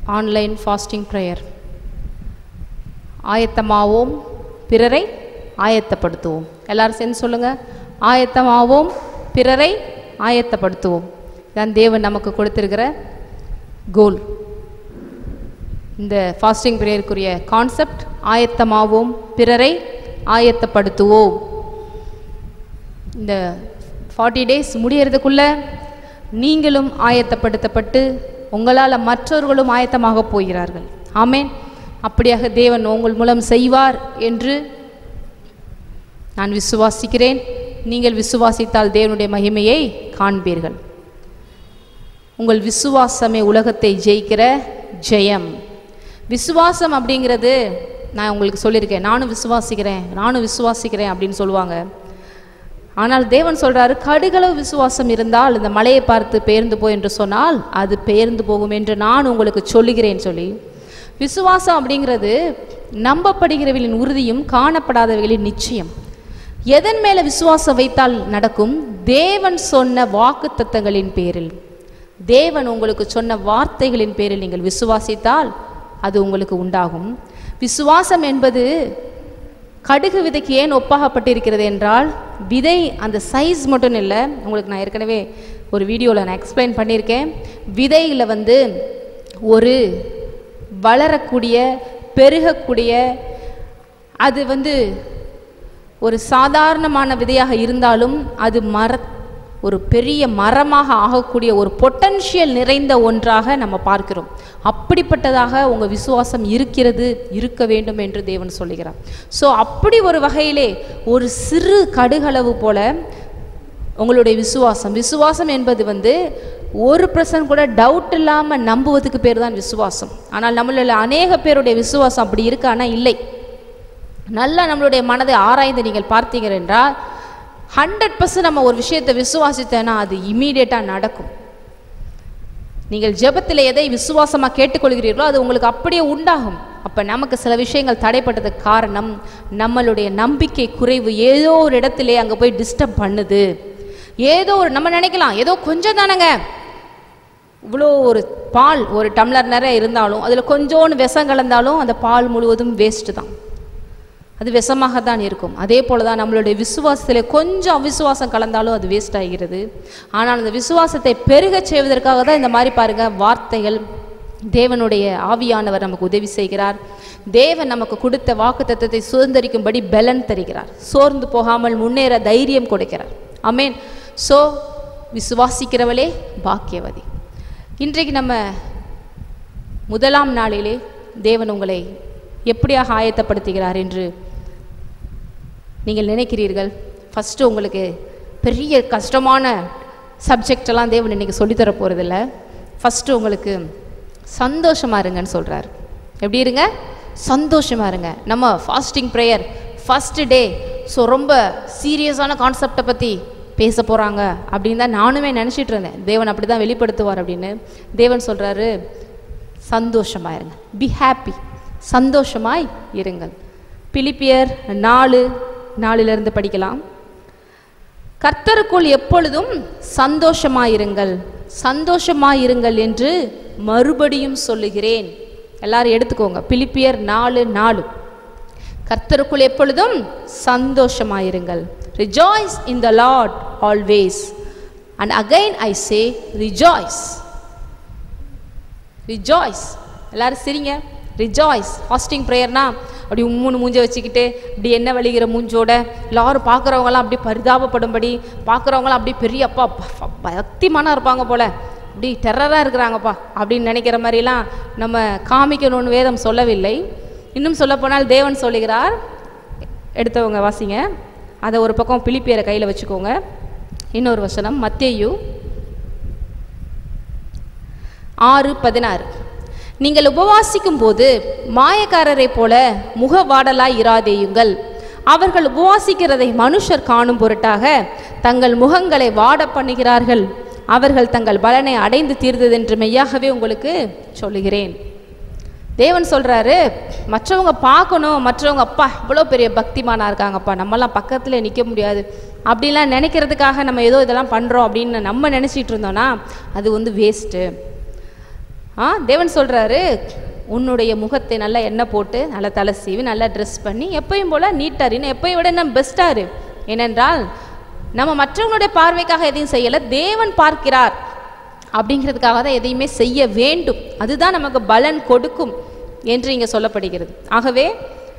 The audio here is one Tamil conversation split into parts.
ஆன்லைன் ஃபாஸ்டிங் ப்ரேயர் ஆயத்தமாவோம் பிறரை ஆயத்தப்படுத்துவோம் எல்லாரும் சேர்ந்து சொல்லுங்க ஆயத்தமாவோம் பிறரை ஆயத்தப்படுத்துவோம் இதான் தேவன் நமக்கு கொடுத்திருக்கிற கோல் இந்த ஃபாஸ்டிங் ப்ரேயருக்குரிய கான்செப்ட் ஆயத்தமாவோம் பிறரை ஆயத்தப்படுத்துவோம் இந்த ஃபார்ட்டி டேஸ் முடியறதுக்குள்ள நீங்களும் ஆயத்தப்படுத்தப்பட்டு உங்களால் மற்றவர்களும் ஆயத்தமாக போகிறார்கள் ஆமென் அப்படியாக தேவன் உங்கள் மூலம் செய்வார் என்று நான் விசுவாசிக்கிறேன் நீங்கள் விசுவாசித்தால் தேவனுடைய மகிமையை காண்பீர்கள் உங்கள் விசுவாசமே உலகத்தை ஜெயிக்கிற ஜெயம் விசுவாசம் அப்படிங்கிறது நான் உங்களுக்கு சொல்லியிருக்கேன் நானும் விசுவாசிக்கிறேன் நானும் விசுவாசிக்கிறேன் அப்படின்னு சொல்லுவாங்க ஆனால் தேவன் சொல்றாரு கடுகளவு விசுவாசம் இருந்தால் இந்த மலையை பார்த்து பெயர்ந்து போ என்று சொன்னால் அது பெயர்ந்து போகும் என்று நான் உங்களுக்கு சொல்லுகிறேன் சொல்லி விசுவாசம் அப்படிங்கிறது நம்பப்படுகிறவர்களின் உறுதியும் காணப்படாதவைகளின் நிச்சயம் எதன் மேல விசுவாசம் வைத்தால் நடக்கும் தேவன் சொன்ன வாக்கு தத்தங்களின் பேரில் தேவன் உங்களுக்கு சொன்ன வார்த்தைகளின் பேரில் நீங்கள் விசுவாசித்தால் அது உங்களுக்கு உண்டாகும் விசுவாசம் என்பது கடுகு விதைக்கு ஏன் ஒப்பாகப்பட்டிருக்கிறது என்றால் விதை அந்த சைஸ் மட்டும் இல்லை உங்களுக்கு நான் ஏற்கனவே ஒரு வீடியோவில் நான் எக்ஸ்பிளைன் பண்ணியிருக்கேன் விதையில் வந்து ஒரு வளரக்கூடிய பெருகக்கூடிய அது வந்து ஒரு சாதாரணமான விதையாக இருந்தாலும் அது மர ஒரு பெரிய மரமாக ஆகக்கூடிய ஒரு பொட்டன்ஷியல் நிறைந்த ஒன்றாக நம்ம பார்க்கிறோம் அப்படிப்பட்டதாக உங்கள் விசுவாசம் இருக்கிறது இருக்க வேண்டும் என்று தேவன் சொல்லுகிறார் ஸோ அப்படி ஒரு வகையிலே ஒரு சிறு கடுகளவு போல உங்களுடைய விசுவாசம் விசுவாசம் என்பது வந்து ஒரு பர்சன்ட் கூட டவுட் இல்லாமல் நம்புவதுக்கு பேர் தான் விசுவாசம் ஆனால் நம்மள அநேக பேருடைய விசுவாசம் அப்படி இருக்கானா இல்லை நல்லா நம்மளுடைய மனதை ஆராய்ந்து நீங்கள் பார்த்தீங்க என்றால் ஹண்ட்ரட் பர்சன்ட் நம்ம ஒரு விஷயத்தை விசுவாசித்தேன்னா அது இமீடியட்டாக நடக்கும் நீங்கள் ஜெபத்தில் எதை விசுவாசமாக கேட்டுக்கொள்கிறீர்களோ அது உங்களுக்கு அப்படியே உண்டாகும் அப்போ நமக்கு சில விஷயங்கள் தடைப்பட்டதுக்கு காரணம் நம்மளுடைய நம்பிக்கை குறைவு ஏதோ ஒரு இடத்திலே அங்கே போய் டிஸ்டர்ப் பண்ணுது ஏதோ ஒரு நம்ம நினைக்கலாம் ஏதோ கொஞ்சம் தானங்க இவ்வளோ ஒரு பால் ஒரு டம்ளர் நிறைய இருந்தாலும் அதில் கொஞ்சோண்டு விஷம் கலந்தாலும் அந்த பால் முழுவதும் வேஸ்ட்டு தான் அது விஷமாக தான் இருக்கும் அதே போல தான் நம்மளுடைய விசுவாசத்தில் கொஞ்சம் அவிசுவாசம் கலந்தாலும் அது வேஸ்ட் ஆகிறது ஆனால் அந்த விசுவாசத்தை பெருகச் செய்வதற்காக தான் இந்த மாதிரி பாருங்க வார்த்தைகள் தேவனுடைய ஆவியானவர் நமக்கு உதவி செய்கிறார் தேவன் நமக்கு கொடுத்த வாக்குத்தத்தத்தை சுதந்திரிக்கும்படி பலன் தருகிறார் சோர்ந்து போகாமல் முன்னேற தைரியம் கொடுக்கிறார் அமேன் ஸோ விசுவாசிக்கிறவளே பாக்கியவதி இன்றைக்கு நம்ம முதலாம் நாளிலே தேவன் உங்களை எப்படியாக ஆயத்தப்படுத்துகிறார் என்று நீங்கள் நினைக்கிறீர்கள் ஃபஸ்ட்டு உங்களுக்கு பெரிய கஷ்டமான சப்ஜெக்ட் எல்லாம் தேவன் இன்னைக்கு சொல்லித்தர போகிறதில்ல ஃபஸ்ட்டு உங்களுக்கு சந்தோஷமாக இருங்கன்னு சொல்கிறார் எப்படி இருங்க சந்தோஷமாக இருங்க நம்ம fasting prayer first day so ரொம்ப சீரியஸான கான்செப்டை பற்றி பேச போகிறாங்க அப்படின்னு தான் நானுமே நினச்சிட்டு இருந்தேன் தேவன் அப்படி தான் வெளிப்படுத்துவார் அப்படின்னு தேவன் சொல்கிறாரு சந்தோஷமாக இருங்க பி ஹாப்பி சந்தோஷமாய் இருங்கள் பிலிப்பியர் நாலு நாலிலிருந்து படிக்கலாம் கர்த்தருக்குள் எப்பொழுதும் சந்தோஷமாயிருங்கள் சந்தோஷமாயிருங்கள் என்று மறுபடியும் சொல்லுகிறேன் எல்லாரும் எடுத்துக்கோங்க பிலிப்பியர் நாலு நாலு கர்த்தருக்குள் எப்பொழுதும் சந்தோஷமாயிருங்கள் rejoice in the Lord always and again I say rejoice rejoice எல்லாரும் சிரிங்க ரிஜாய்ஸ் ஃபாஸ்டிங் ப்ரேயர்னா அப்படி மூணு மூஞ்ச வச்சுக்கிட்டு இப்படி என்ன வலிகிற மூஞ்சோட எல்லாரும் பார்க்குறவங்களாம் அப்படி பரிதாபப்படும்படி பார்க்குறவங்களாம் அப்படி பெரிய அப்பா ப- பக்திமானா இருப்பாங்க போல அப்படி டெரராக இருக்கிறாங்கப்பா அப்படின்னு நினைக்கிற மாதிரிலாம் நம்ம காமிக்கணும்னு வேதம் சொல்லவில்லை இன்னும் சொல்லப்போனால் தேவன் சொல்லுகிறார் எடுத்தவங்க வாசிங்க அதை ஒரு பக்கம் பிலிப்பியரை கையில் வச்சுக்கோங்க இன்னொரு வசனம் மத்தேயு ஆறு பதினாறு நீங்கள் உபவாசிக்கும் போது மாயக்காரரைப் போல முகவாடலாய் இராதேயுங்கள் அவர்கள் உபவாசிக்கிறதை மனுஷர் காணும் பொருட்டாக தங்கள் முகங்களை வாட பண்ணுகிறார்கள் அவர்கள் தங்கள் பலனை அடைந்து தீர்ந்ததென்று மெய்யாகவே உங்களுக்கு சொல்லுகிறேன் தேவன் சொல்றாரு மற்றவங்க பார்க்கணும் மற்றவங்க அப்பா இவ்வளோ பெரிய பக்திமானா இருக்காங்கப்பா நம்மலாம் பக்கத்தில் நிற்க முடியாது அப்படிலாம் நினைக்கிறதுக்காக நம்ம ஏதோ இதெல்லாம் பண்ணுறோம் அப்படின்னு நம்ம நினச்சிட்டு இருந்தோன்னா அது வந்து வேஸ்ட்டு ஆ தேவன் சொல்கிறாரு உன்னுடைய முகத்தை நல்லா எண்ணெய் போட்டு நல்லா தலை சீவி நல்லா ட்ரெஸ் பண்ணி எப்பயும் போல் நீட்டாக இரு எப்பயும் விட நம்ம பெஸ்ட்டாக இரு ஏனென்றால் நம்ம மற்றவங்களுடைய பார்வைக்காக எதையும் செய்யலை தேவன் பார்க்கிறார் அப்படிங்கிறதுக்காக தான் எதையுமே செய்ய வேண்டும் அதுதான் நமக்கு பலன் கொடுக்கும் என்று இங்கே சொல்லப்படுகிறது ஆகவே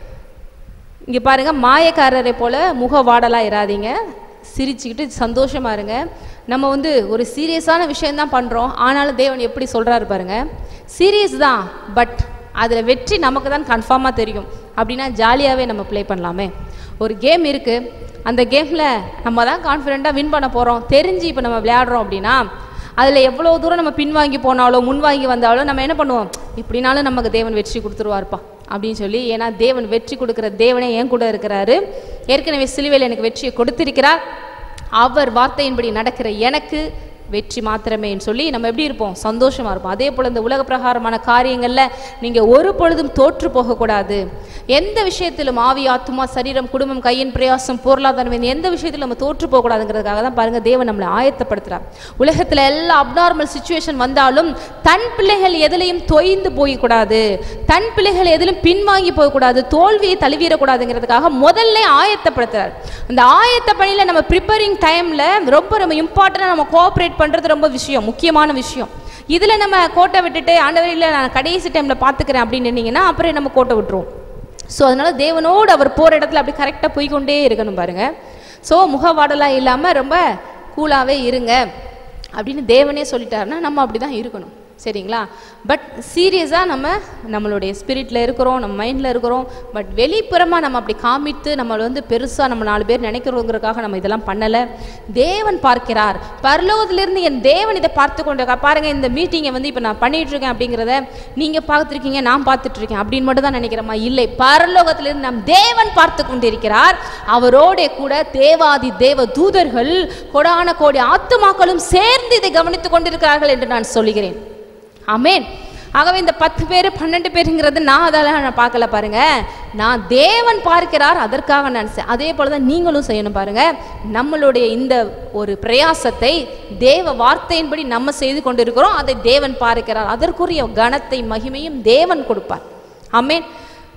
இங்கே பாருங்க மாயக்காரரை போல முக வாடலா இராதீங்க சிரிச்சுக்கிட்டு சந்தோஷமா இருங்க நம்ம வந்து ஒரு சீரியஸான விஷயம்தான் பண்ணுறோம் ஆனாலும் தேவன் எப்படி சொல்கிறாரு பாருங்க சீரியஸ் தான் பட் அதில் வெற்றி நமக்கு தான் கன்ஃபார்மாக தெரியும் அப்படின்னா ஜாலியாகவே நம்ம ப்ளே பண்ணலாமே ஒரு கேம் இருக்குது அந்த கேமில் நம்ம தான் கான்ஃபிடெண்ட்டாக வின் பண்ண போகிறோம் தெரிஞ்சு இப்போ நம்ம விளையாடுறோம் அப்படின்னா அதில் எவ்வளோ தூரம் நம்ம பின்வாங்கி போனாலோ முன்வாங்கி வந்தாலோ நம்ம என்ன பண்ணுவோம் இப்படினாலும் நமக்கு தேவன் வெற்றி கொடுத்துருவார்ப்பா அப்படின்னு சொல்லி ஏன்னா தேவன் வெற்றி கொடுக்குற தேவனே என் கூட இருக்கிறாரு ஏற்கனவே சிலுவையில் எனக்கு வெற்றியை கொடுத்திருக்கிறார் அவர் வார்த்தையின்படி நடக்கிற எனக்கு வெற்றி மாத்திரமேன்னு சொல்லி நம்ம எப்படி இருப்போம் சந்தோஷமா இருப்போம் அதே போல் இந்த உலக பிரகாரமான காரியங்களில் நீங்கள் ஒரு பொழுதும் தோற்று போகக்கூடாது எந்த விஷயத்திலும் ஆவி ஆத்துமா சரீரம் குடும்பம் கையின் பிரயாசம் பொருளாதாரம் இந்த எந்த விஷயத்திலும் நம்ம தோற்று போகக்கூடாதுங்கிறதுக்காக தான் பாருங்க தேவன் நம்மளை ஆயத்தப்படுத்துறார் உலகத்தில் எல்லா அப்நார்மல் சுச்சுவேஷன் வந்தாலும் தன் பிள்ளைகள் எதிலையும் தொய்ந்து போகக்கூடாது தன் பிள்ளைகள் எதிலும் பின்வாங்கி போகக்கூடாது தோல்வியை தழுவிடக்கூடாதுங்கிறதுக்காக முதல்ல ஆயத்தப்படுத்துறார் அந்த ஆயத்த பணியில் நம்ம ப்ரிப்பேரிங் டைமில் ரொம்ப ரொம்ப இம்பார்ட்டண்டாக நம்ம கோஆப்ரேட் பண்ணுறது ரொம்ப விஷயம் முக்கியமான விஷயம் இதில் நம்ம கோட்டை விட்டுட்டு ஆண்டவர் இல்லை நான் கடைசி டைமில் பார்த்துக்கிறேன் அப்படின்னு நின்னீங்கன்னா அப்புறம் நம்ம கோட்டை விட்டுருவோம் ஸோ அதனால தேவனோடு அவர் போகிற இடத்துல அப்படி கரெக்டாக போய்க்கொண்டே இருக்கணும் பாருங்க ஸோ முகவாடலாம் இல்லாமல் ரொம்ப கூலாகவே இருங்க அப்படின்னு தேவனே சொல்லிட்டாருன்னா நம்ம அப்படி தான் இருக்கணும் சரிங்களா பட் சீரியஸாக நம்ம நம்மளுடைய ஸ்பிரிட்டில் இருக்கிறோம் நம்ம மைண்டில் இருக்கிறோம் பட் வெளிப்புறமாக நம்ம அப்படி காமித்து நம்மளை வந்து பெருசாக நம்ம நாலு பேர் நினைக்கிறோங்கிறதுக்காக நம்ம இதெல்லாம் பண்ணலை தேவன் பார்க்கிறார் பரலோகத்திலிருந்து என் தேவன் இதை பார்த்து கொண்டு பாருங்கள் இந்த மீட்டிங்கை வந்து இப்போ நான் பண்ணிட்டு இருக்கேன் அப்படிங்கிறத நீங்கள் பார்த்துருக்கீங்க நான் பார்த்துட்டு இருக்கேன் அப்படின்னு மட்டும் தான் நினைக்கிறோமா இல்லை பரலோகத்திலிருந்து நம் தேவன் பார்த்து கொண்டிருக்கிறார் அவரோட கூட தேவாதி தேவ தூதர்கள் கொடான கோடி ஆத்துமாக்களும் சேர்ந்து இதை கவனித்துக் கொண்டிருக்கிறார்கள் என்று நான் சொல்லுகிறேன் ஆமென் ஆகவே இந்த பத்து பேர் பன்னெண்டு பேருங்கிறது நான் அதெல்லாம் நான் பார்க்கல பாருங்க நான் தேவன் பார்க்கிறார் அதற்காக நான் செ- அதே போல தான் நீங்களும் செய்யணும் பாருங்க நம்மளுடைய இந்த ஒரு பிரயாசத்தை தேவ வார்த்தையின்படி நம்ம செய்து கொண்டிருக்கிறோம் அதை தேவன் பார்க்கிறார் அதற்குரிய கனத்தை மகிமையும் தேவன் கொடுப்பார் ஆமென்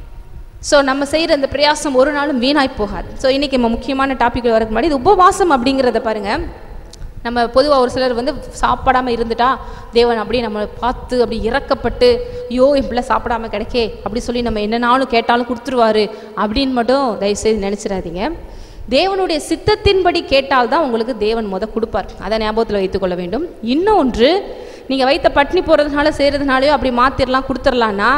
ஸோ நம்ம செய்கிற இந்த பிரயாசம் ஒரு நாளும் வீணாய் போகாது ஸோ இன்றைக்கி நம்ம முக்கியமான டாபிக் வரக்கு முன்னாடி இது உபவாசம் அப்படிங்கிறத பாருங்க நம்ம பொதுவாக ஒரு சிலர் வந்து சாப்பிடாம இருந்துட்டா தேவன் அப்படியே நம்மளை பார்த்து அப்படி இறக்கப்பட்டு ஐயோ என் பிள்ளை சாப்பிடாம கிடைக்கே அப்படி சொல்லி நம்ம என்னனாலும் கேட்டாலும் கொடுத்துருவாரு அப்படின்னு மட்டும் தயவுசெய்து நினச்சிடாதீங்க தேவனுடைய சித்தத்தின்படி கேட்டால்தான் உங்களுக்கு தேவன் முத கொடுப்பார் அதை ஞாபகத்தில் வைத்துக்கொள்ள வேண்டும் இன்னொன்று நீங்கள் வைத்த பட்னி போகிறதுனால செய்கிறதுனாலையோ அப்படி மாற்றிடலாம் கொடுத்துடலான்னா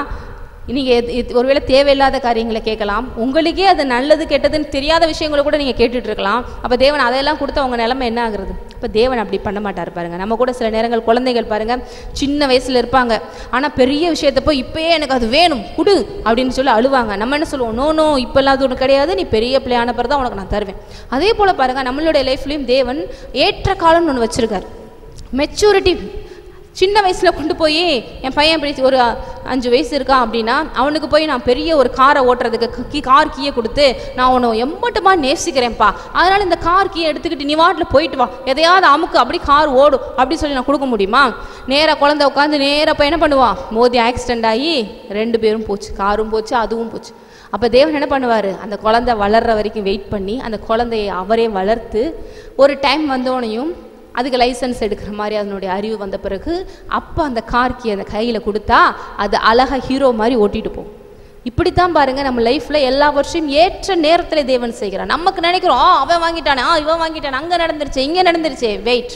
நீங்கள் ஒருவேளை தேவையில்லாத காரியங்களை கேட்கலாம் உங்களுக்கே அது நல்லது கெட்டதுன்னு தெரியாத விஷயங்களை கூட நீங்கள் கேட்டுட்டு இருக்கலாம் அப்போ தேவன் அதையெல்லாம் கொடுத்தா உங்கள் நிலைமை என்ன ஆகுறது இப்போ தேவன் அப்படி பண்ண மாட்டார் பாருங்க நம்ம கூட சில நேரங்கள் குழந்தைகள் பாருங்க சின்ன வயசில் இருப்பாங்க ஆனால் பெரிய விஷயத்தை போய் இப்பயே எனக்கு அது வேணும் கொடு அப்படின்னு சொல்லி அழுவாங்க நம்ம என்ன சொல்லுவோம் நோ நோ இப்போல்லாம் அது ஒன்று கிடையாது நீ பெரிய பிள்ளையான பிறகு தான் உனக்கு நான் தருவேன் அதே போல் பாருங்க நம்மளுடைய லைஃப்லேயும் தேவன் ஏற்ற காலம்னு ஒன்று வச்சிருக்காரு மெச்சூரிட்டி சின்ன வயசில் கொண்டு போய் என் பையன் இப்படி ஒரு அஞ்சு வயசு இருக்கான் அப்படின்னா அவனுக்கு போய் நான் பெரிய ஒரு காரை ஓட்டுறதுக்கு கீ கார் கீயை கொடுத்து நான் உன்னை எம்மட்டுமா நேசிக்கிறேன்ப்பா அதனால் இந்த கார் கீயை எடுத்துக்கிட்டு நீ வாட்டில் போயிட்டு வா எதையாவது அமுக்கு அப்படி கார் ஓடும் அப்படி சொல்லி நான் கொடுக்க முடியுமா நேராக குழந்தை உட்காந்து நேராக போய் என்ன பண்ணுவான் மோதி ஆக்சிடென்ட் ஆகி ரெண்டு பேரும் போச்சு காரும் போச்சு அதுவும் போச்சு அப்போ தேவன் என்ன பண்ணுவார் அந்த குழந்தை வளர்ற வரைக்கும் வெயிட் பண்ணி அந்த குழந்தையை அவரே வளர்த்து ஒரு டைம் வந்தோடனையும் அதுக்கு லைசன்ஸ் எடுக்கிற மாதிரி அதனுடைய அறிவு வந்த பிறகு அப்போ அந்த கார்க்கி அந்த கையில் கொடுத்தா அது அழகா ஹீரோ மாதிரி ஓட்டிட்டு போகும் இப்படித்தான் பாருங்க நம்ம லைஃப்ல எல்லா வருஷம் ஏற்ற நேரத்தில் தேவன் செய்கிறான் நமக்கு நினைக்கிறோம் ஆ அவன் வாங்கிட்டானே ஆ இவன் வாங்கிட்டான் அங்கே நடந்துருச்சு இங்கே நடந்துருச்சு வெயிட்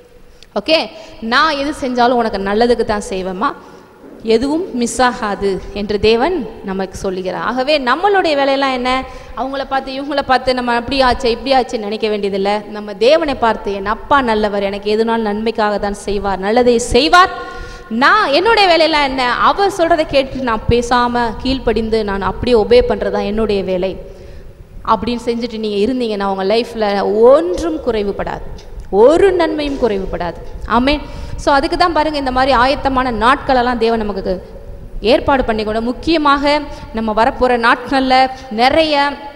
ஓகே நான் எது செஞ்சாலும் உனக்கு நல்லதுக்கு தான் செய்வேம்மா எதுவும் மிஸ் ஆகாது என்று தேவன் நமக்கு சொல்லுகிறார் ஆகவே நம்மளுடைய வேலையெல்லாம் என்ன அவங்கள பார்த்து இவங்கள பார்த்து நம்ம அப்படி ஆச்சு இப்படி ஆச்சு நினைக்க வேண்டியதில்லை நம்ம தேவனை பார்த்து என் அப்பா நல்லவர் எனக்கு எதுனாலும் நன்மைக்காக தான் செய்வார் நல்லதை செய்வார் நான் என்னுடைய வேலையெல்லாம் என்ன அவர் சொல்கிறத கேட்டு நான் பேசாமல் கீழ்ப்படிந்து நான் அப்படியே ஒபே பண்ணுறது தான் என்னுடைய வேலை அப்படின்னு செஞ்சுட்டு நீங்கள் இருந்தீங்கன்னா உங்கள் லைஃப்பில் ஒன்றும் குறைவுபடாது ஒரு நன்மையும் குறைவுபடாது ஆமே ஸோ அதுக்கு தான் பாருங்கள் இந்த மாதிரி ஆயத்தமான நாட்களெல்லாம் தேவன் நமக்கு ஏற்பாடு பண்ணிக்கொண்டு முக்கியமாக நம்ம வரப்போகிற நாட்களில் நிறைய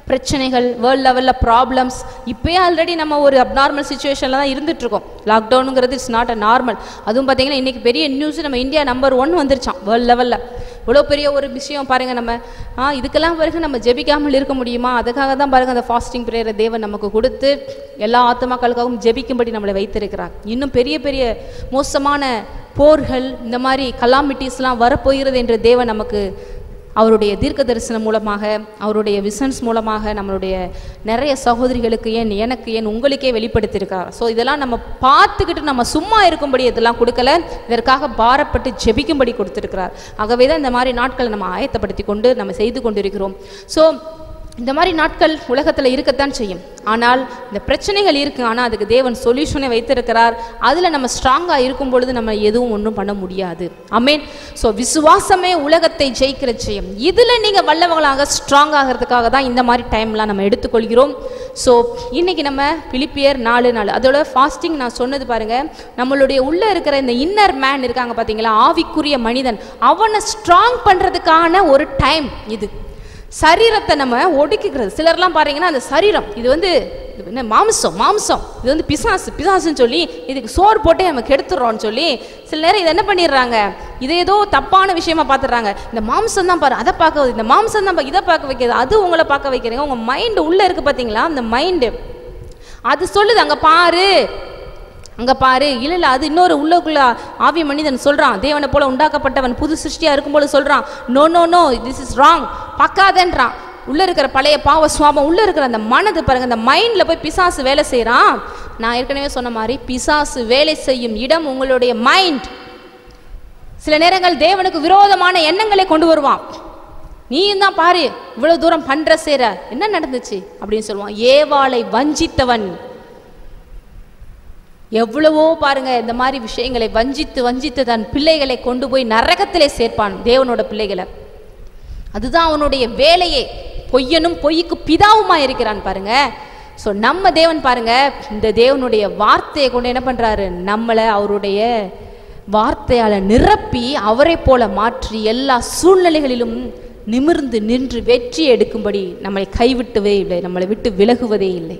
பிரச்சனைகள் வேர்ல்ட் லெவலில் ப்ராப்ளம்ஸ் இப்போயே ஆல்ரெடி நம்ம ஒரு அப்நார்மல் சுச்சுவேஷனில் தான் இருந்துட்டு இருக்கோம் லாக்டவுனுங்கிறது இட்ஸ் நாட் அ நார்மல் அதுவும் பார்த்தீங்கன்னா இன்றைக்கி பெரிய நியூஸ் நம்ம இந்தியா நம்பர் ஒன் வந்துருச்சான் வேர்ல்ட் லெவலில் இவ்வளோ பெரிய ஒரு விஷயம் பாருங்கள் நம்ம ஆ இதுக்கெல்லாம் பிறகு நம்ம ஜெபிக்காமல் இருக்க முடியுமா அதுக்காக தான் பாருங்கள் அந்த ஃபாஸ்டிங் ப்ரேயரை தேவன் நமக்கு கொடுத்து எல்லா ஆத்மாக்களுக்காகவும் ஜெபிக்கும்படி நம்மளை வைத்திருக்கிறார் இன்னும் பெரிய பெரிய மோசமான போர்கள் இந்த மாதிரி கலாமிட்டிஸ்லாம் வரப்போகிறது என்று தேவன் நமக்கு அவருடைய தீர்க்க தரிசனம் மூலமாக அவருடைய விசன்ஸ் மூலமாக நம்மளுடைய நிறைய சகோதரிகளுக்கு ஏன் எனக்கு ஏன் உங்களுக்கே வெளிப்படுத்தியிருக்கார் ஸோ இதெல்லாம் நம்ம பார்த்துக்கிட்டு நம்ம சும்மா இருக்கும்படி இதெல்லாம் கொடுக்கல இதற்காக பாரப்பட்டு ஜெபிக்கும்படி கொடுத்துருக்கிறார் ஆகவே தான் இந்த மாதிரி நாட்களை நம்ம ஆயத்தப்படுத்தி கொண்டு நம்ம செய்து கொண்டிருக்கிறோம் ஸோ இந்த மாதிரி நாட்கள் உலகத்தில் இருக்கத்தான் செய்யும் ஆனால் இந்த பிரச்சனைகள் இருக்குது ஆனால் அதுக்கு தேவன் சொல்யூஷனை வைத்திருக்கிறார் அதில் நம்ம ஸ்ட்ராங்காக இருக்கும் பொழுது நம்ம எதுவும் ஒன்றும் பண்ண முடியாது அமேன் ஸோ விசுவாசமே உலகத்தை ஜெயிக்கிற செய்யும் இதில் நீங்கள் வல்லவங்களாக ஸ்ட்ராங் ஆகிறதுக்காக தான் இந்த மாதிரி டைம்லாம் நம்ம எடுத்துக்கொள்கிறோம் ஸோ இன்னைக்கு நம்ம பிலிப்பியர் நாலு நாள் அதோட ஃபாஸ்டிங் நான் சொன்னது பாருங்க நம்மளுடைய உள்ளே இருக்கிற இந்த இன்னர் மேன் இருக்காங்க பார்த்தீங்களா ஆவிக்குரிய மனிதன் அவனை ஸ்ட்ராங் பண்ணுறதுக்கான ஒரு டைம் இது சரீரத்தை நம்ம ஒடுக்கிக்கிறது சிலர்லாம் பாருங்கன்னா அந்த சரீரம் இது வந்து இது என்ன மாம்சம் மாம்சம் இது வந்து பிசாசு பிசாசுன்னு சொல்லி இதுக்கு சோறு போட்டே நம்ம கெடுத்துடுறோம்னு சொல்லி சில நேரம் இதை என்ன பண்ணிடுறாங்க இதை ஏதோ தப்பான விஷயமா பார்த்துடுறாங்க இந்த மாம்சம் தான் பாரு அதை பார்க்க இந்த மாம்சம் தான் இதை பார்க்க வைக்கிறது அது உங்களை பார்க்க வைக்கிறீங்க உங்கள் மைண்டு உள்ளே இருக்குது பார்த்தீங்களா அந்த மைண்டு அது சொல்லுது அங்கே பாரு அங்கே பாரு இல்லை இல்லை அது இன்னொரு உள்ளுக்குள்ள ஆவி மனிதன் சொல்கிறான் தேவனை போல உண்டாக்கப்பட்டவன் புது சிருஷ்டியாக இருக்கும்போது சொல்கிறான் no no no this is wrong பார்க்காதன்றான் உள்ளே இருக்கிற பழைய பாவ சுவாபம் உள்ளே இருக்கிற அந்த மனது பாருங்க அந்த மைண்டில் போய் பிசாசு வேலை செய்கிறான் நான் ஏற்கனவே சொன்ன மாதிரி பிசாசு வேலை செய்யும் இடம் உங்களுடைய மைண்ட் சில நேரங்கள் தேவனுக்கு விரோதமான எண்ணங்களை கொண்டு வருவான் நீயும் தான் பாரு இவ்வளவு தூரம் பண்ற சேர என்ன நடந்துச்சு அப்படின்னு சொல்லுவான் ஏவாளை வஞ்சித்தவன் எவ்வளவோ பாருங்க இந்த மாதிரி விஷயங்களை வஞ்சித்து வஞ்சித்து தன் பிள்ளைகளை கொண்டு போய் நரகத்திலே சேர்ப்பான் தேவனோட பிள்ளைகளை அதுதான் அவனுடைய வேலையே பொய்யனும் பொய்க்கு பிதாவுமா இருக்கிறான் பாருங்க ஸோ நம்ம தேவன் பாருங்க இந்த தேவனுடைய வார்த்தையை கொண்டு என்ன பண்றாரு நம்மளை அவருடைய வார்த்தையால நிரப்பி அவரை போல மாற்றி எல்லா சூழ்நிலைகளிலும் நிமிர்ந்து நின்று வெற்றி எடுக்கும்படி நம்மளை கைவிட்டவே இல்லை நம்மளை விட்டு விலகுவதே இல்லை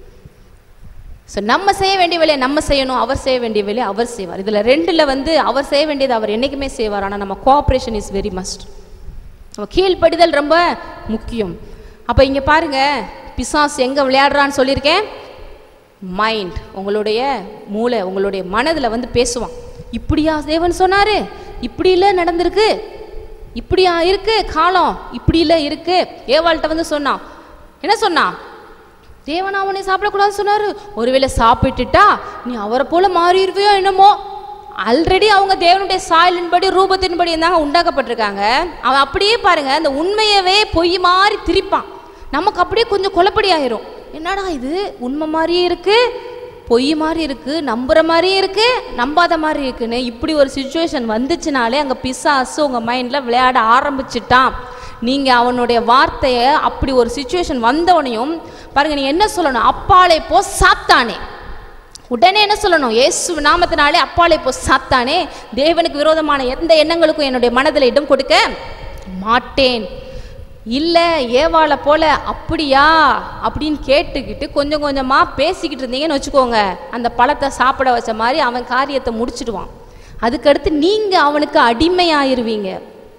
ஸோ நம்ம செய்ய வேண்டிய வேலையை நம்ம செய்யணும் அவர் செய்ய வேண்டிய வேலையை அவர் செய்வார் இதில் ரெண்டில் வந்து அவர் செய்ய வேண்டியது அவர் என்றைக்குமே செய்வார் ஆனால் நம்ம கோஆப்ரேஷன் இஸ் வெரி மஸ்ட் நம்ம கீழ்ப்படிதல் ரொம்ப முக்கியம் அப்போ இங்கே பாருங்க பிசாஸ் எங்கே விளையாடுறான்னு சொல்லியிருக்கேன் மைண்ட் உங்களுடைய மூளை உங்களுடைய மனதில் வந்து பேசுவான் இப்படியா தேவன் சொன்னாரு இப்படி இல்லை நடந்திருக்கு இப்படியா இருக்கு காலம் இப்படி இல்லை இருக்கு ஏவாள்கிட்ட வந்து சொன்னான் என்ன சொன்னான் தேவன் அவனை சாப்பிடக்கூடாதுன்னு சொன்னாரு ஒருவேளை சாப்பிட்டுட்டா நீ அவரை போல மாறிடுவியோ என்னமோ ஆல்ரெடி அவங்க தேவனுடைய சாயலின்படி ரூபத்தின்படி இருந்தாங்க உண்டாக்கப்பட்டிருக்காங்க அவன் அப்படியே பாருங்க அந்த உண்மையவே பொய் மாதிரி திரிப்பான் நமக்கு அப்படியே கொஞ்சம் குழப்படி ஆயிரும் என்னடா இது உண்மை மாதிரியே இருக்கு பொய் மாதிரி இருக்கு நம்புற மாதிரியே இருக்கு நம்பாத மாதிரி இருக்குன்னு இப்படி ஒரு சுச்சுவேஷன் வந்துச்சுனாலே அங்கே பிசாசு உங்கள் மைண்டில் விளையாட ஆரம்பிச்சிட்டான் நீங்கள் அவனுடைய வார்த்தையை அப்படி ஒரு சுச்சுவேஷன் வந்தவனையும் பாருங்க நீ என்ன சொல்லணும் அப்பாலே போ சாத்தானே உடனே என்ன சொல்லணும் இயேசு நாமத்தினாலே அப்பாலே போ சாத்தானே தேவனுக்கு விரோதமான எந்த எண்ணங்களுக்கும் என்னுடைய மனதில் இடம் கொடுக்க மாட்டேன் இல்லை ஏவாளை போல அப்படியா அப்படின்னு கேட்டுக்கிட்டு கொஞ்சம் கொஞ்சமாக பேசிக்கிட்டு இருந்தீங்கன்னு வச்சுக்கோங்க அந்த பழத்தை சாப்பிட வச்ச மாதிரி அவன் காரியத்தை முடிச்சிடுவான் அதுக்கடுத்து நீங்கள் அவனுக்கு அடிமையாயிருவீங்க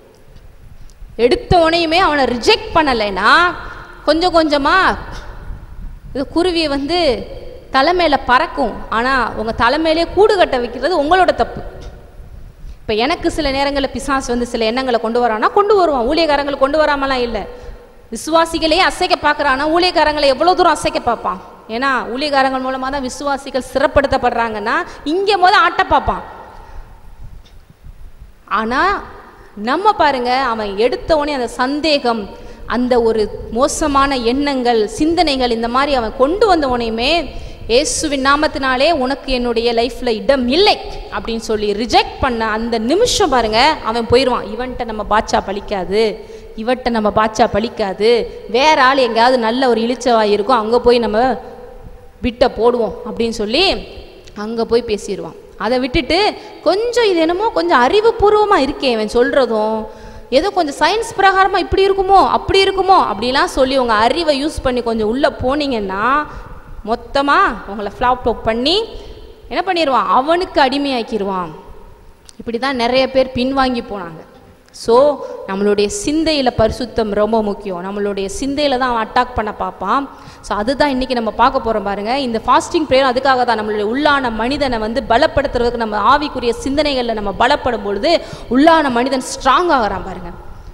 எடுத்த உடனேயுமே அவனை ரிஜெக்ட் பண்ணலைன்னா கொஞ்சம் கொஞ்சமாக இது குருவி வந்து தலைமையில பறக்கும் ஆனால் உங்கள் தலைமையிலே கூடு கட்ட வைக்கிறது உங்களோட தப்பு இப்போ எனக்கு சில நேரங்களில் பிசாஸ் வந்து சில எண்ணங்களை கொண்டு வரானா கொண்டு வருவான் ஊழியக்காரங்களை கொண்டு வராமலாம் இல்லை விசுவாசிகளே அசைக்க பார்க்குறானா ஊழியக்காரங்களை எவ்வளோ தூரம் அசைக்க பார்ப்பான் ஏன்னா ஊழியக்காரங்கள் மூலமாக தான் விசுவாசிகள் சிறப்படுத்தப்படுறாங்கன்னா இங்கே போது ஆட்ட பார்ப்பான் ஆனால் நம்ம பாருங்க அவன் எடுத்த உடனே அந்த சந்தேகம் அந்த ஒரு மோசமான எண்ணங்கள் சிந்தனைகள் இந்த மாதிரி அவன் கொண்டு வந்த உடனேயுமே இயேசுவின் நாமத்தினாலே உனக்கு என்னுடைய லைஃப்பில் இடம் இல்லை அப்படின்னு சொல்லி ரிஜெக்ட் பண்ண அந்த நிமிஷம் பாருங்க அவன் போயிடுவான் இவன்கிட்ட நம்ம பாட்சா பழிக்காது இவன்கிட்ட நம்ம பாட்சா பழிக்காது வேற ஆள் எங்கேயாவது நல்ல ஒரு இழிச்சவாய் இருக்கும் அங்கே போய் நம்ம விட்ட போடுவோம் அப்படின்னு சொல்லி அங்கே போய் பேசிடுவான் அதை விட்டுட்டு கொஞ்சம் இது என்னமோ கொஞ்சம் அறிவுபூர்வமாக இருக்கே இவன் சொல்கிறதும் ஏதோ கொஞ்சம் சயின்ஸ் பிரகாரமாக இப்படி இருக்குமோ அப்படி இருக்குமோ அப்படிலாம் சொல்லி உங்கள் அறிவை யூஸ் பண்ணி கொஞ்சம் உள்ளே போனீங்கன்னா மொத்தமாக உங்களை ஃப்ளாப் டாப் பண்ணி என்ன பண்ணிடுவான் அவனுக்கு அடிமையாக்கிடுவான் இப்படி தான் நிறைய பேர் பின்வாங்கி போனாங்க ஸோ நம்மளுடைய சிந்தையில் பரிசுத்தம் ரொம்ப முக்கியம் நம்மளுடைய சிந்தையில் தான் அவன் அட்டாக் பண்ண பார்ப்பான் ஸோ அதுதான் இன்றைக்கி நம்ம பார்க்க போகிறோம் பாருங்க இந்த ஃபாஸ்டிங் ப்ரேயர் அதுக்காக தான் நம்மளுடைய உள்ளான மனிதனை வந்து பலப்படுத்துறதுக்கு நம்ம ஆவிக்குரிய சிந்தனைகளில் நம்ம பலப்படும் பொழுது உள்ளான மனிதன் ஸ்ட்ராங் ஆகிறான் பாருங்க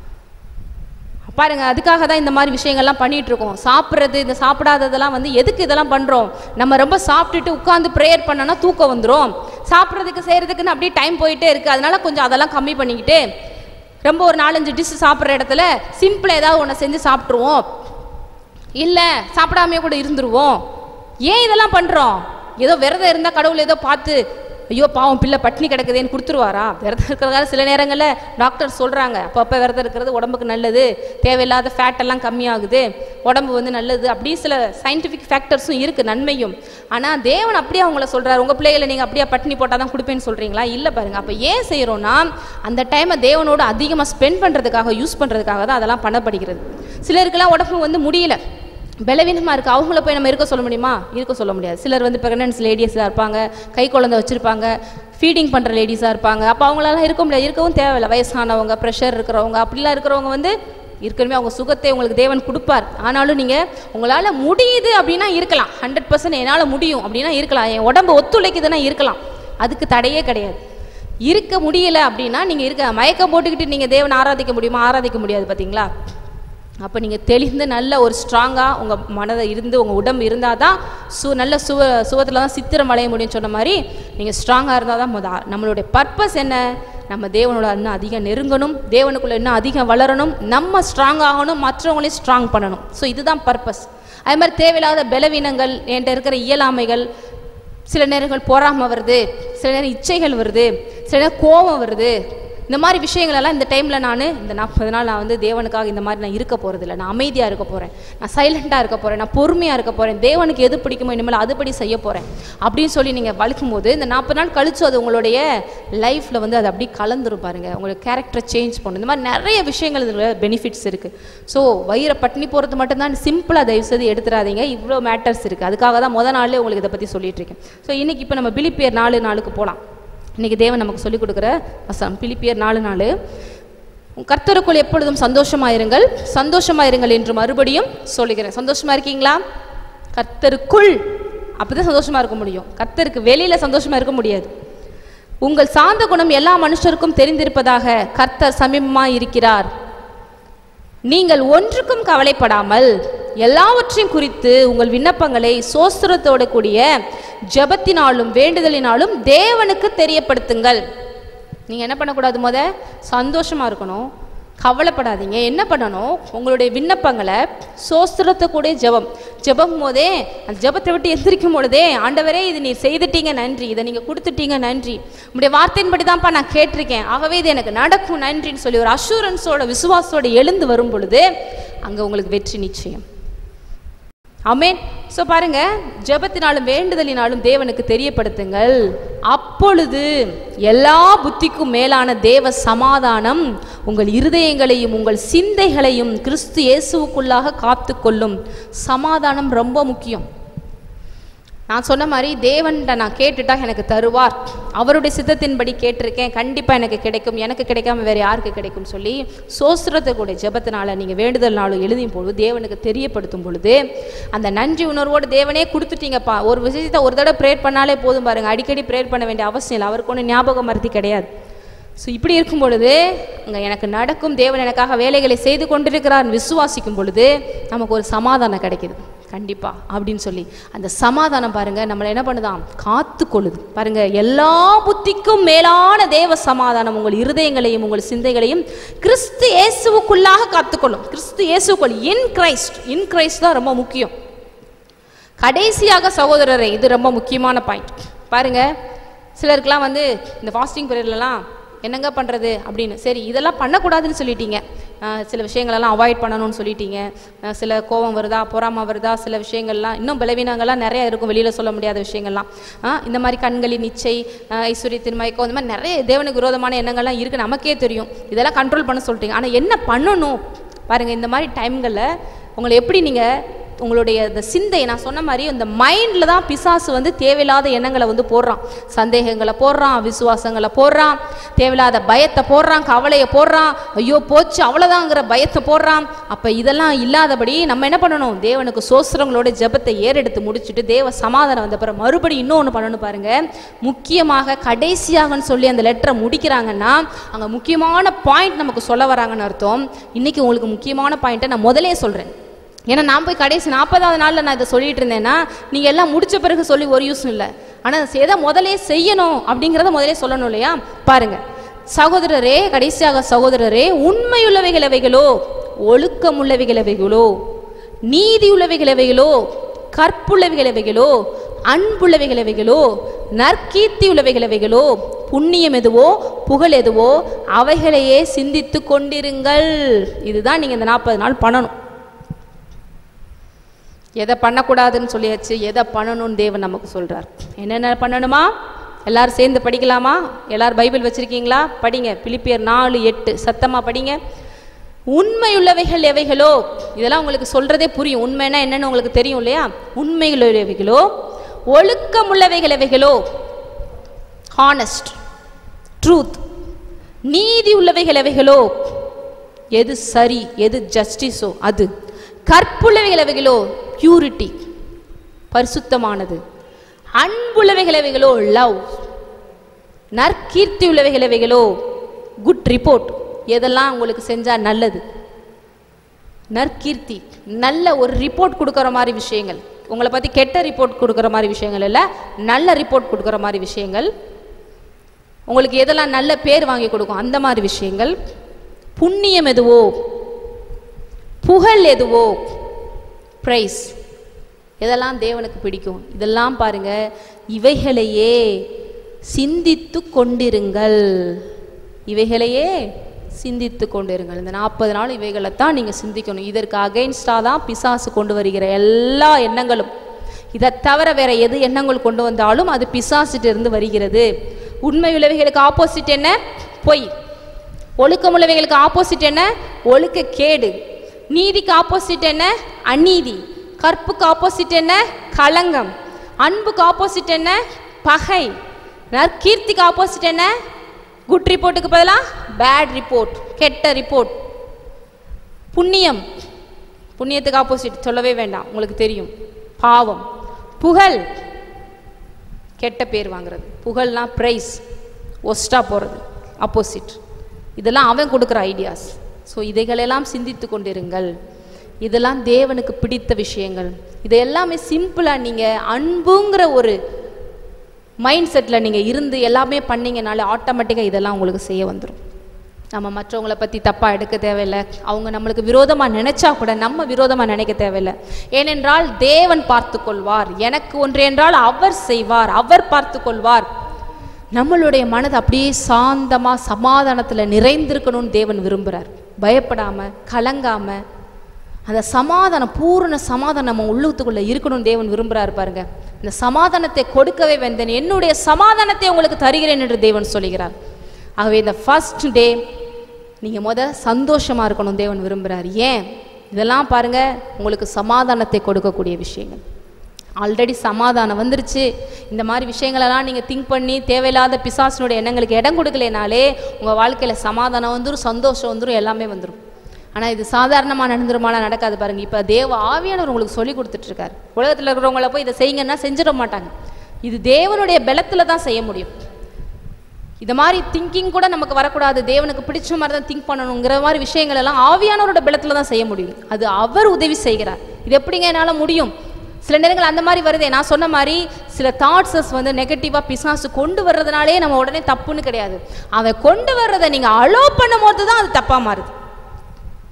பாருங்க அதுக்காக தான் இந்த மாதிரி விஷயங்கள்லாம் பண்ணிட்டு இருக்கோம் சாப்பிட்றது இந்த சாப்பிடாததெல்லாம் வந்து எதுக்கு இதெல்லாம் பண்றோம் நம்ம ரொம்ப சாப்பிட்டுட்டு உட்காந்து ப்ரேயர் பண்ணனா தூக்கம் வந்துடும் சாப்பிட்றதுக்கு செய்யறதுக்குன்னு அப்படியே டைம் போயிட்டே இருக்கு அதனால கொஞ்சம் அதெல்லாம் கம்மி பண்ணிக்கிட்டு ரொம்ப ஒரு நாலஞ்சு டிஷ் சாப்பிட்ற இடத்துல சிம்பிளாக ஏதாவது ஒன்று செஞ்சு சாப்பிட்ருவோம் இல்லை சாப்பிடாமையே கூட இருந்துருவோம் ஏன் இதெல்லாம் பண்ணுறோம் ஏதோ விரதம் இருந்தால் கடவுள் ஏதோ பார்த்து ஐயோ பாவம் பிள்ளை பட்னி கிடக்குதேன்னு கொடுத்துருவாரா விரதம் இருக்கிறதால சில நேரங்களில் டாக்டர் சொல்கிறாங்க அப்பப்போ விரதம் இருக்கிறது உடம்புக்கு நல்லது தேவையில்லாத ஃபேட் எல்லாம் கம்மியாகுது உடம்பு வந்து நல்லது அப்படி சில சயின்டிஃபிக் ஃபேக்டர்ஸும் இருக்குது நன்மையும் ஆனால் தேவன் அப்படியே அவங்கள சொல்கிறார் உங்கள் பிள்ளைகளை நீங்கள் அப்படியே பட்னி போட்டால் தான் கொடுப்பேன்னு சொல்கிறீங்களா இல்லை பாருங்கள் அப்போ ஏன் செய்கிறோன்னா அந்த டைமை தேவனோட அதிகமாக ஸ்பெண்ட் பண்ணுறதுக்காக யூஸ் பண்ணுறதுக்காக தான் அதெல்லாம் பண்ணப்படுகிறது சிலருக்கெல்லாம் உடம்பு வந்து முடியல பலவீனமாக இருக்குது அவங்கள போய் நம்ம இருக்க சொல்ல முடியுமா இருக்க சொல்ல முடியாது சிலர் வந்து ப்ரெக்னன்ஸ் லேடிஸாக இருப்பாங்க கை குழந்தை வச்சுருப்பாங்க ஃபீடிங் பண்ணுற லேடிஸாக இருப்பாங்க அப்போ அவங்களால இருக்க முடியாது இருக்கவும் தேவையில்லை வயசானவங்க ப்ரெஷர் இருக்கிறவங்க அப்படிலாம் இருக்கிறவங்க வந்து இருக்கணுமே அவங்க சுகத்தை உங்களுக்கு தேவன் கொடுப்பார் ஆனாலும் நீங்கள் உங்களால் முடியுது அப்படின்னா இருக்கலாம் ஹண்ட்ரட் பர்சன்ட் என்னால் முடியும் அப்படின்னா இருக்கலாம் என் உடம்பு ஒத்துழைக்குதுன்னா இருக்கலாம் அதுக்கு தடையே கிடையாது இருக்க முடியல அப்படின்னா நீங்கள் இருக்க மயக்கம் போட்டுக்கிட்டு நீங்கள் தேவனை ஆராதிக்க முடியுமா ஆராதிக்க முடியாது பார்த்தீங்களா அப்போ நீங்கள் தெளிந்து நல்ல ஒரு ஸ்ட்ராங்காக உங்கள் மனதை இருந்து உங்கள் உடம்பு இருந்தால் தான் சு நல்ல சுவ சுவத்தில் தான் சித்திரம் அலைய முடியும்னு சொன்ன மாதிரி நீங்கள் ஸ்ட்ராங்காக இருந்தால் தான் முத நம்மளுடைய பர்பஸ் என்ன நம்ம தேவனோட இன்னும் அதிகம் நெருங்கணும் தேவனுக்குள்ளே இன்னும் அதிகம் வளரணும் நம்ம ஸ்ட்ராங் ஆகணும் மற்றவங்களையும் ஸ்ட்ராங் பண்ணணும் ஸோ இதுதான் பர்பஸ் அது மாதிரி தேவையில்லாத பலவீனங்கள் என்கிட்ட இருக்கிற இயலாமைகள் சில நேரங்கள் பொறாமை வருது சில நேரம் இச்சைகள் வருது சில நேரம் கோபம் வருது இந்த மாதிரி விஷயங்களெல்லாம் இந்த டைமில் நான் இந்த நாற்பது நாள் நான் வந்து தேவனுக்காக இந்த மாதிரி நான் இருக்க போகிறதில்ல நான் அமைதியாக இருக்க போகிறேன் நான் சைலண்ட்டாக இருக்க போகிறேன் நான் பொறுமையாக இருக்க போகிறேன் தேவனுக்கு எது பிடிக்குமோ இனிமேல் அதுபடி செய்ய போகிறேன் அப்படின்னு சொல்லி நீங்கள் வளர்க்கும் போது இந்த நாற்பது நாள் கழிச்சு அது உங்களுடைய லைஃப்பில் வந்து அது அப்படி கலந்துரும் பாருங்க உங்களுடைய கேரக்டரை சேஞ்ச் பண்ணும் இந்த மாதிரி நிறைய விஷயங்கள் இதில் பெனிஃபிட்ஸ் இருக்குது ஸோ வயிறை பட்டினி போகிறது மட்டும்தான் சிம்பிளாக தயவுசெய்து எடுத்துடாதீங்க இவ்வளோ மேட்டர்ஸ் இருக்குது அதுக்காக தான் முத நாளே உங்களுக்கு இதை பற்றி சொல்லிட்டு இருக்கேன் ஸோ இன்றைக்கி இப்போ நம்ம பிலிப்பியர் நாலு நாளுக்கு போகலாம் இன்னைக்கு தேவன் நமக்கு சொல்லிக் கொடுக்குற வசனம் பிலிப்பியர் நாலு நாள் கர்த்தருக்குள் எப்பொழுதும் சந்தோஷமாயிருங்கள் சந்தோஷமாயிருங்கள் என்று மறுபடியும் சொல்லுகிறேன் சந்தோஷமா இருக்கீங்களா கர்த்தருக்குள் அப்பதான் சந்தோஷமா இருக்க முடியும் கர்த்தருக்கு வெளியில சந்தோஷமா இருக்க முடியாது உங்கள் சாந்த குணம் எல்லா மனுஷருக்கும் தெரிந்திருப்பதாக கர்த்தர் சமீபமாய் இருக்கிறார் நீங்கள் ஒன்றுக்கும் கவலைப்படாமல் எல்லாவற்றையும் குறித்து உங்கள் விண்ணப்பங்களை சோஸ்திரத்தோடு கூடிய ஜெபத்தினாலும் வேண்டுதலினாலும் தேவனுக்கு தெரியப்படுத்துங்கள் நீங்கள் என்ன பண்ணக்கூடாது முத சந்தோஷமாக இருக்கணும் கவலைப்படாதீங்க என்ன பண்ணணும் உங்களுடைய விண்ணப்பங்களை சோஸ்திரத்தை கூட ஜெபம் ஜெபம் போதே அந்த ஜெபத்தை விட்டு எந்திரிக்கும் பொழுதே ஆண்டவரே இது நீ செய்துட்டீங்க நன்றி இதை நீங்கள் கொடுத்துட்டீங்க நன்றி உங்களுடைய வார்த்தையின்படி தான்ப்பா நான் கேட்டிருக்கேன் ஆகவே இது எனக்கு நடக்கும் நன்றின்னு சொல்லி ஒரு அஷூரன்ஸோட விசுவாசத்தோட எழுந்து வரும் பொழுது அங்கே உங்களுக்கு வெற்றி நிச்சயம் அமேன் ஸோ பாருங்க ஜெபத்தினாலும் வேண்டுதலினாலும் தேவனுக்கு தெரியப்படுத்துங்கள் அப்பொழுது எல்லா புத்திக்கும் மேலான தேவ சமாதானம் உங்கள் இருதயங்களையும் உங்கள் சிந்தைகளையும் கிறிஸ்து இயேசுவுக்குள்ளாக காத்துக்கொள்ளும் சமாதானம் ரொம்ப முக்கியம் நான் சொன்ன மாதிரி தேவன்கிட்ட நான் கேட்டுட்டா எனக்கு தருவார் அவருடைய சித்தத்தின்படி கேட்டிருக்கேன் கண்டிப்பாக எனக்கு கிடைக்கும் எனக்கு கிடைக்காம வேறு யாருக்கு கிடைக்கும் சொல்லி சோஸ்திரத்துக்குடைய ஜெபத்தினால நீங்கள் வேண்டுதல்னாலும் எழுதியும் பொழுது தேவனுக்கு தெரியப்படுத்தும் பொழுது அந்த நன்றி உணர்வோடு தேவனே கொடுத்துட்டீங்கப்பா ஒரு விஷயத்தை ஒரு தடவை ப்ரேயர் பண்ணாலே போதும் பாருங்க அடிக்கடி ப்ரேயர் பண்ண வேண்டிய அவசியம் இல்லை அவருக்கு ஒன்றும் ஞாபகம் மருதி கிடையாது ஸோ இப்படி இருக்கும் பொழுது அங்கே எனக்கு நடக்கும் தேவன் எனக்காக வேலைகளை செய்து கொண்டிருக்கிறார் விசுவாசிக்கும் பொழுது நமக்கு ஒரு சமாதானம் கிடைக்குது கண்டிப்பா அப்படின்னு சொல்லி அந்த சமாதானம் பாருங்க நம்மளை என்ன பண்ணுதாம் காத்து கொள்ளுது பாருங்க எல்லா புத்திக்கும் மேலான தேவ சமாதானம் உங்கள் இருதயங்களையும் உங்கள் சிந்தைகளையும் கிறிஸ்து இயேசுவுக்குள்ளாக காத்துக்கொள்ளும் கிறிஸ்து இயேசுக்குள் இன் கிரைஸ்ட் இன் கிரைஸ்ட் தான் ரொம்ப முக்கியம் கடைசியாக சகோதரரை இது ரொம்ப முக்கியமான பாயிண்ட் பாருங்க சிலருக்குலாம் வந்து இந்த ஃபாஸ்டிங் பீரியட்லலாம் என்னங்க பண்ணுறது அப்படின்னு சரி இதெல்லாம் பண்ணக்கூடாதுன்னு சொல்லிட்டீங்க அஹ், சில விஷயங்களெல்லாம் அவாய்ட் பண்ணணும்னு சொல்லிட்டீங்க அஹ், சில கோபம் வருதா பொறாமை வருதா சில விஷயங்கள்லாம் இன்னும் பலவீனங்கள்லாம் நிறைய இருக்கும் வெளியில் சொல்ல முடியாத விஷயங்கள்லாம் அஹ், இந்த மாதிரி கண்களின் இச்சை அஹ், ஐஸ்வர்யத்தின் மயக்கம் இந்த மாதிரி நிறைய தேவனுக்கு விரோதமான எண்ணங்கள்லாம் இருக்குது நமக்கே தெரியும் இதெல்லாம் கண்ட்ரோல் பண்ண சொல்லிட்டீங்க ஆனால் என்ன பண்ணணும் பாருங்க இந்த மாதிரி டைம்களில் உங்களை எப்படி நீங்கள் உங்களுடைய இந்த சிந்தை நான் சொன்ன மாதிரி இந்த மைண்டில் தான் பிசாசு வந்து தேவையில்லாத எண்ணங்களை வந்து போடுறான் சந்தேகங்களை போடுறான் விசுவாசங்களை போடுறான் தேவையில்லாத பயத்தை போடுறான் கவலையை போடுறான் ஐயோ போச்சு அவ்வளோதாங்கிற பயத்தை போடுறான் அப்போ இதெல்லாம் இல்லாதபடி நம்ம என்ன பண்ணணும் தேவனுக்கு சோஸ்திரங்களோட ஜெபத்தை ஏறெடுத்து முடிச்சுட்டு தேவ சமாதானம் வந்த பிறகு மறுபடியும் இன்னொன்று பண்ணணும் பாருங்க முக்கியமாக கடைசியாகன்னு சொல்லி அந்த லெட்டரை முடிக்கிறாங்கன்னா அங்கே முக்கியமான பாயிண்ட் நமக்கு சொல்ல வராங்கன்னு அர்த்தம் இன்னைக்கு உங்களுக்கு முக்கியமான பாயிண்ட்டை நான் முதலே சொல்கிறேன் ஏன்னா நான் போய் கடைசி நாற்பதாவது நாளில் நான் இதை சொல்லிட்டு இருந்தேன்னா நீங்கள் எல்லாம் முடிச்ச பிறகு சொல்லி ஒரு யூஸும் இல்லை ஆனால் எதை முதலே செய்யணும் அப்படிங்கிறத முதலே சொல்லணும் இல்லையா பாருங்க சகோதரரே கடைசியாக சகோதரரே உண்மையுள்ளவைகள் எவைகளோ ஒழுக்கமுள்ளவைகள் எவைகளோ நீதியுள்ளவைகள் எவைகளோ கற்புள்ளவைகள் எவைகளோ அன்புள்ளவைகள் எவைகளோ நற்கீர்த்தி உள்ளவைகள் எவைகளோ புண்ணியம் எதுவோ புகழ் எதுவோ அவைகளையே சிந்தித்து கொண்டிருங்கள் இதுதான் நீங்கள் இந்த நாற்பது நாள் பண்ணணும் எதை பண்ணக்கூடாதுன்னு சொல்லியாச்சு எதை பண்ணணும்னு தேவன் நமக்கு சொல்றார் என்னென்ன பண்ணணுமா எல்லாரும் சேர்ந்து படிக்கலாமா எல்லாரும் பைபிள் வச்சிருக்கீங்களா படிங்க பிலிப்பியர் நாலு எட்டு சத்தமா படிங்க உண்மையுள்ளவைகள் எவைகளோ இதெல்லாம் உங்களுக்கு சொல்றதே புரியும் உண்மைன்னா என்னன்னு உங்களுக்கு தெரியும் இல்லையா உண்மையுள்ளவைகளோ ஒழுக்கமுள்ளவைகள் எவைகளோ ஹானஸ்ட் ட்ரூத் நீதி உள்ளவைகள் எவைகளோ எது சரி எது ஜஸ்டிஸோ அது கற்புள்ளவைகள் எவைகளோ பியூரிட்டி பரிசுத்தமானது அன்புள்ளவைகள் எவைகளோ லவ் நற்கீர்த்தி உள்ளவைகள் எவைகளோ குட் ரிப்போர்ட் எதெல்லாம் உங்களுக்கு செஞ்சா நல்லது நற்கீர்த்தி நல்ல ஒரு ரிப்போர்ட் கொடுக்குற மாதிரி விஷயங்கள் உங்களை பற்றி கெட்ட ரிப்போர்ட் கொடுக்குற மாதிரி விஷயங்கள் இல்லை நல்ல ரிப்போர்ட் கொடுக்குற மாதிரி விஷயங்கள் உங்களுக்கு எதெல்லாம் நல்ல பேர் வாங்கி கொடுக்கும் அந்த மாதிரி விஷயங்கள் புண்ணியம் எதுவோ புகழ் எதுவோ பிரைஸ் இதெல்லாம் தேவனுக்கு பிடிக்கும் இதெல்லாம் பாருங்க இவைகளையே சிந்தித்து கொண்டிருங்கள் இவைகளையே சிந்தித்து கொண்டிருங்கள் இந்த நாற்பது நாள் இவைகளைத்தான் நீங்கள் சிந்திக்கணும் இதற்கு அகைன்ஸ்டாக தான் பிசாசு கொண்டு வருகிற எல்லா எண்ணங்களும் இதை தவிர வேற எது எண்ணங்கள் கொண்டு வந்தாலும் அது பிசாசிட்ட இருந்து வருகிறது உண்மை உள்ளவைகளுக்கு ஆப்போசிட் என்ன பொய் ஒழுக்கமுள்ளவைகளுக்கு ஆப்போசிட் என்ன ஒழுக்க கேடு நீதிக்கு ஆப்போசிட் என்ன அநீதி கற்புக்கு ஆப்போசிட் என்ன களங்கம் அன்புக்கு ஆப்போசிட் என்ன பகை நற்கீர்த்திக்கு ஆப்போசிட் என்ன குட் ரிப்போர்ட்டுக்கு பதிலாக பேட் ரிப்போர்ட் கெட்ட ரிப்போர்ட் புண்ணியம் புண்ணியத்துக்கு ஆப்போசிட் சொல்லவே வேண்டாம் உங்களுக்கு தெரியும் பாவம் புகழ் கெட்ட பேர் வாங்குறது புகழ்னா ப்ரைஸ் ஒஸ்டா போகிறது ஆப்போசிட் இதெல்லாம் அவன் கொடுக்குற ஐடியாஸ் ஸோ இதைகளெல்லாம் சிந்தித்து கொண்டிருங்கள் இதெல்லாம் தேவனுக்கு பிடித்த விஷயங்கள் இது எல்லாமே சிம்பிளாக நீங்கள் அன்புங்கிற ஒரு மைண்ட் செட்டில் நீங்கள் இருந்து எல்லாமே பண்ணீங்கனாலே ஆட்டோமேட்டிக்காக இதெல்லாம் உங்களுக்கு செய்ய வந்துடும் நம்ம மற்றவங்கள பற்றி தப்பாக எடுக்க தேவையில்லை அவங்க நம்மளுக்கு விரோதமாக நினைச்சா கூட நம்ம விரோதமாக நினைக்க தேவையில்லை ஏனென்றால் தேவன் பார்த்து கொள்வார் எனக்கு ஒன்று என்றால் அவர் செய்வார் அவர் பார்த்து கொள்வார் நம்மளுடைய மனது அப்படியே சாந்தமாக சமாதானத்தில் நிறைந்திருக்கணும்னு தேவன் விரும்புகிறார் பயப்படாமல் கலங்காமல் அந்த சமாதானம் பூரண சமாதானம் நம்ம உள்ளத்துக்குள்ளே இருக்கணும்னு தேவன் விரும்புகிறாரு பாருங்க இந்த சமாதானத்தை கொடுக்கவே வந்தேன் என்னுடைய சமாதானத்தை உங்களுக்கு தருகிறேன் என்று தேவன் சொல்லுகிறார் ஆகவே இந்த ஃபர்ஸ்ட் டே நீங்கள் முத சந்தோஷமாக இருக்கணும் தேவன் விரும்புகிறார் ஏன் இதெல்லாம் பாருங்க உங்களுக்கு சமாதானத்தை கொடுக்கக்கூடிய விஷயங்கள் ஆல்ரெடி சமாதானம் வந்துருச்சு இந்த மாதிரி விஷயங்களெல்லாம் நீங்கள் திங்க் பண்ணி தேவையில்லாத பிசாசினுடைய எண்ணங்களுக்கு இடம் கொடுக்கலைனாலே உங்கள் வாழ்க்கையில் சமாதானம் வந்துடும் சந்தோஷம் வந்துடும் எல்லாமே வந்துடும் ஆனால் இது சாதாரணமாக நடந்துருமானா நடக்காது பாருங்க இப்போ தேவ ஆவியானவர் உங்களுக்கு சொல்லி கொடுத்துட்ருக்காரு உலகத்தில் இருக்கிறவங்கள போய் இதை செய்யுங்கன்னா செஞ்சிட மாட்டாங்க இது தேவனுடைய பலத்தில் தான் செய்ய முடியும் இந்த மாதிரி திங்கிங் கூட நமக்கு வரக்கூடாது தேவனுக்கு பிடிச்ச மாதிரி தான் திங்க் பண்ணணுங்கிற மாதிரி விஷயங்கள் எல்லாம் ஆவியானவரோட பலத்தில் தான் செய்ய முடியும் அது அவர் உதவி செய்கிறார் இது எப்படிங்க என்னால் முடியும் சில நேரங்கள் அந்த மாதிரி வருதே நான் சொன்ன மாதிரி சில தாட்ஸஸ் வந்து நெகட்டிவாக பிசாசு கொண்டு வர்றதுனாலே நம்ம உடனே தப்புன்னு கிடையாது அவன் கொண்டு வர்றதை நீங்கள் அலோ பண்ணும் போது தான் அது தப்பாக மாறுது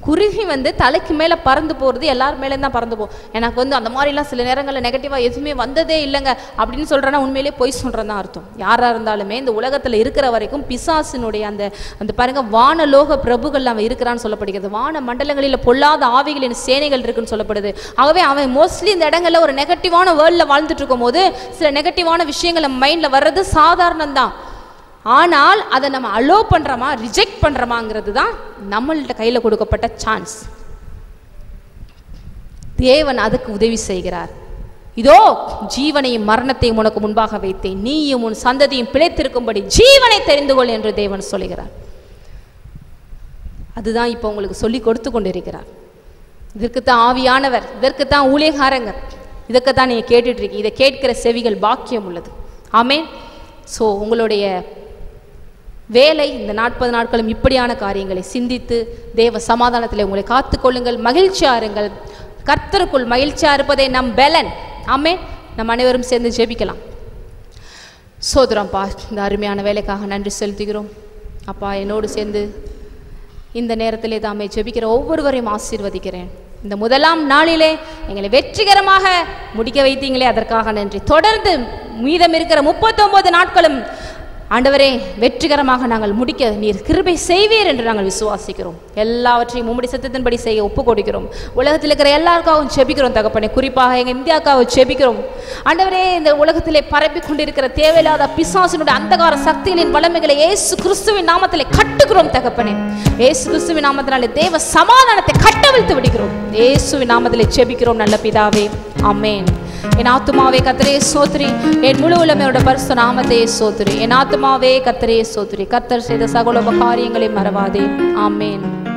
குருவி வந்து தலைக்கு மேலே பறந்து போகிறது எல்லார் மேலேயும் தான் பறந்து போகும் எனக்கு வந்து அந்த மாதிரிலாம் சில நேரங்களில் நெகட்டிவாக எதுவுமே வந்ததே இல்லைங்க அப்படின்னு சொல்கிறேன்னா உண்மையிலேயே பொய் சொல்கிறேன் தான் அர்த்தம் யாராக இருந்தாலுமே இந்த உலகத்தில் இருக்கிற வரைக்கும் பிசாசினுடைய அந்த அந்த பாருங்க வானலோக பிரபுகள் அவன் இருக்கிறான்னு சொல்லப்படுகிறது வான மண்டலங்களில் பொல்லாத ஆவிகளின் சேனைகள் இருக்குன்னு சொல்லப்படுது ஆகவே அவன் மோஸ்ட்லி இந்த இடங்கள்ல ஒரு நெகட்டிவான வேர்ல்டில் வாழ்ந்துட்டு இருக்கும் போது சில நெகட்டிவான விஷயங்கள் நம்ம மைண்டில் வர்றது சாதாரணம் தான் ஆனால் அதை நம்ம அலோ பண்ணுறோமா ரிஜெக்ட் பண்ணுறோமாங்கிறது தான் நம்மள்ட்ட கையில் கொடுக்கப்பட்ட சான்ஸ் தேவன் அதுக்கு உதவி செய்கிறார் இதோ ஜீவனையும் மரணத்தையும் உனக்கு முன்பாக வைத்தேன் நீயும் உன் சந்ததியும் பிழைத்திருக்கும்படி ஜீவனை தெரிந்து கொள் என்று தேவன் சொல்லுகிறார் அதுதான் இப்போ உங்களுக்கு சொல்லி கொடுத்து கொண்டிருக்கிறார் இதற்குத்தான் ஆவியானவர் இதற்குத்தான் ஊழியக்காரங்க இதற்குத்தான் நீங்கள் கேட்டுட்டு இருக்கீங்க இதை கேட்கிற செவிகள் பாக்கியம் உள்ளது ஆமென் ஸோ உங்களுடைய வேலை இந்த நாற்பது நாட்களும் இப்படியான காரியங்களை சிந்தித்து தேவ சமாதானத்தில் உங்களை காத்துக்கொள்ளுங்கள் மகிழ்ச்சியா இருங்கள் கர்த்தருக்குள் மகிழ்ச்சியா இருப்பதே நம் பெலன் ஆமென் நம் அனைவரும் சேர்ந்து ஜெபிக்கலாம் சோதரம்ப்பா இந்த அருமையான வேலைக்காக நன்றி செலுத்துகிறோம் அப்பா என்னோடு சேர்ந்து இந்த நேரத்திலே தாமே ஜெபிக்கிற ஒவ்வொருவரையும் ஆசீர்வதிக்கிறேன் இந்த முதலாம் நாளிலே எங்களை வெற்றிகரமாக முடிக்க வைத்தீங்களே அதற்காக நன்றி தொடர்ந்து மீதம் இருக்கிற முப்பத்தொன்பது நாட்களும் ஆண்டவரே வெற்றிகரமாக நாங்கள் முடிக்க நீர் கிருபை செய்வீர் என்று நாங்கள் விசுவாசிக்கிறோம் எல்லாவற்றையும் உம்முடைய சத்தத்தின்படி செய்ய ஒப்பு கொடுக்கிறோம் உலகத்தில் இருக்கிற எல்லாருக்காகவும் செபிக்கிறோம் தகப்பனே குறிப்பாக எங்கள் இந்தியாவுக்காக செபிக்கிறோம் ஆண்டவரே இந்த உலகத்திலே பரப்பி கொண்டிருக்கிற தேவையில்லாத பிசாசினுடைய அந்தகார சக்திகளின் வல்லமைகளை இயேசு கிறிஸ்துவின் நாமத்திலே கட்டுகிறோம் தகப்பனே இயேசு கிறிஸ்துவின் நாமத்தினாலே தேவ சமாதானத்தை கட்டவிழ்த்து விடுகிறோம் இயேசுவின் நாமத்திலே செபிக்கிறோம் நல்ல பிதாவே ஆமென் என் ஆத்துமாவே கத்தரே சோத்ரி என் முழு உலமையோட பரிசு நாமத்தையே சோத்ரி என் ஆத்துமாவே கத்தரே சோத்ரி கத்தர் செய்த சகல உபகாரியங்களை மறவாதே ஆமென்